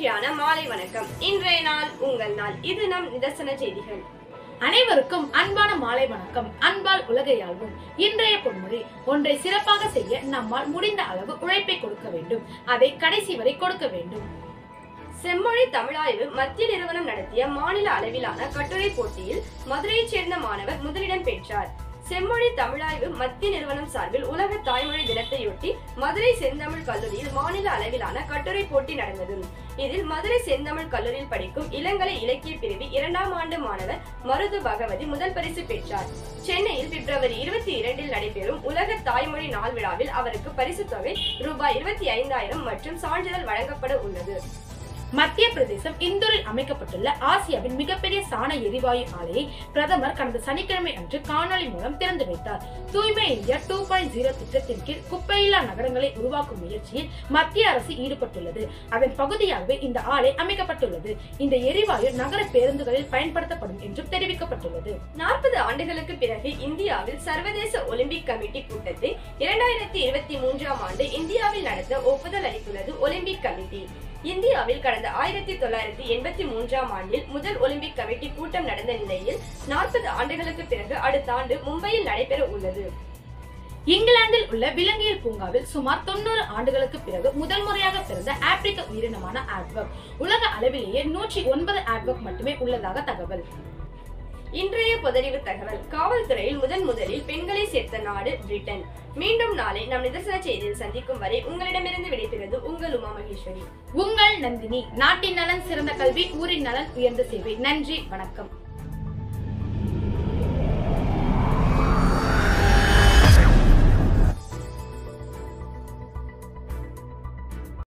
மகிழ்ச்சியான மாலை வணக்கம் இன்றைய நாள் உங்கள் நாள் இது நம் நிதர்சன செய்திகள் அனைவருக்கும் அன்பான மாலை வணக்கம் அன்பால் உலகை ஆள்வோம் இன்றைய பொன்மொழி ஒன்றை சிறப்பாக செய்ய நம்மால் முடிந்த அளவு உழைப்பை கொடுக்க வேண்டும் அதை கடைசி வரை கொடுக்க வேண்டும் செம்மொழி தமிழாய்வு மத்திய நிறுவனம் நடத்திய மாநில அளவிலான கட்டுரை போட்டியில் மதுரையைச் சேர்ந்த மாணவர் முதலிடம் பெற்றார் செம்மொழி தமிழாய்வு மத்திய நிறுவனம் சார்பில் உலக தாய்மொழி தினத்தையொட்டி மதுரை செந்தமிழ் கல்லூரியில் மாநில அளவிலான கட்டுரை போட்டி நடந்தது இதில் மதுரை செந்தமிழ் கல்லூரியில் படிக்கும் இளங்கலை இலக்கிய பிரிவு இரண்டாம் ஆண்டு மாணவர் மருது பகவதி முதல் பரிசு பெற்றார் சென்னையில் பிப்ரவரி இருபத்தி இரண்டில் நடைபெறும் உலக தாய்மொழி நாள் விழாவில் அவருக்கு பரிசு தொகை ரூபாய் இருபத்தி ஐந்தாயிரம் மற்றும் சான்றிதழ் வழங்கப்பட உள்ளது மத்திய பிரதேசம் இந்தூரில் அமைக்கப்பட்டுள்ள ஆசியாவின் மிகப்பெரிய சாண எரிவாயு ஆலையை பிரதமர் கடந்த சனிக்கிழமை அன்று காணொலி மூலம் திறந்து வைத்தார் தூய்மை இந்தியா டூ பாயிண்ட் ஜீரோ திட்டத்தின் கீழ் குப்பையில்லா நகரங்களை உருவாக்கும் முயற்சியில் மத்திய அரசு ஈடுபட்டுள்ளது அதன் பகுதியாகவே இந்த ஆலை அமைக்கப்பட்டுள்ளது இந்த எரிவாயு நகர பேருந்துகளில் பயன்படுத்தப்படும் என்றும் தெரிவிக்கப்பட்டுள்ளது நாற்பது ஆண்டுகளுக்கு பிறகு இந்தியாவில் சர்வதேச ஒலிம்பிக் கமிட்டி கூட்டத்தை இரண்டாயிரத்தி இருபத்தி மூன்றாம் ஆண்டு இந்தியாவில் நடத்த ஒப்புதல் அளித்துள்ளது ஒலிம்பிக் கமிட்டி இந்தியாவில் கடந்த ஆயிரத்தி தொள்ளாயிரத்தி எண்பத்தி மூன்றாம் ஆண்டில் முதல் ஒலிம்பிக் கமிட்டி கூட்டம் நடந்த நிலையில் நாற்பது ஆண்டுகளுக்கு பிறகு அடுத்த ஆண்டு மும்பையில் நடைபெற உள்ளது இங்கிலாந்தில் உள்ள விலங்கியல் பூங்காவில் சுமார் தொண்ணூறு ஆண்டுகளுக்கு பிறகு முதல் முறையாக பிறந்த ஆப்பிரிக்க உயிரினமான ஆட்வக் உலக அளவிலேயே நூற்றி ஒன்பது ஆட்வக் மட்டுமே உள்ளதாக தகவல் இன்றைய பொதறிவு தகவல் காவல்துறையில் முதன் முதலில் பெண்களை சேர்த்த நாடு பிரிட்டன் மீண்டும் நாளை நம் நிதர்சன செய்தியில் சந்திக்கும் வரை உங்களிடமிருந்து விடைபெறுவது உங்கள் உமா மகேஸ்வரி உங்கள் நந்தினி நாட்டின் நலன் சிறந்த கல்வி ஊரின் நலன் உயர்ந்த சேவை நன்றி வணக்கம்